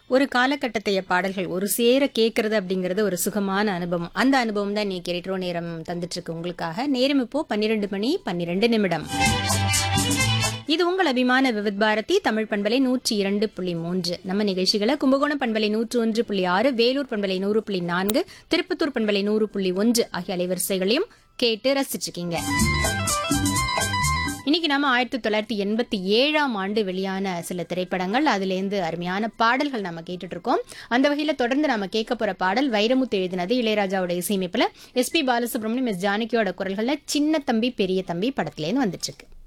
ஒரு காலகட்டத்தைய பாடல்கள் ஒரு சேர கேட்கறது அப்படிங்கிறது ஒரு சுகமான அனுபவம் அந்த அனுபவம் தான் நீ ரெட்ரோ நேரம் தந்துட்டு இருக்கு உங்களுக்காக நேரம் இப்போ பன்னிரெண்டு மணி பன்னிரெண்டு நிமிடம் இது உங்கள் அபிமான விவித் பாரதி தமிழ் பண்பலை நூற்றி இரண்டு புள்ளி மூன்று நம்ம நிகழ்ச்சிகளை கும்பகோணம் பண்பலை நூற்று ஒன்று புள்ளி ஆறு வேலூர் பண்பலை நூறு புள்ளி நான்கு திருப்பத்தூர் பண்பலை நூறு புள்ளி ஒன்று ஆகிய அலைவரிசைகளையும் கேட்டு ரசிச்சிருக்கீங்க இன்னைக்கு நாம ஆயிரத்தி தொள்ளாயிரத்தி எண்பத்தி ஏழாம் ஆண்டு வெளியான சில திரைப்படங்கள் அதுலேருந்து அருமையான பாடல்கள் நம்ம கேட்டுட்டு இருக்கோம் அந்த வகையில தொடர்ந்து நாம கேட்க போற பாடல் வைரமுத்து எழுதினது இளையராஜாவோட இசையமைப்புல எஸ்பி பாலசுப்ரமணியம் எஸ் ஜானகியோட குரல்கள்ல சின்ன தம்பி பெரிய தம்பி படத்துலேருந்து வந்துட்டு இருக்கு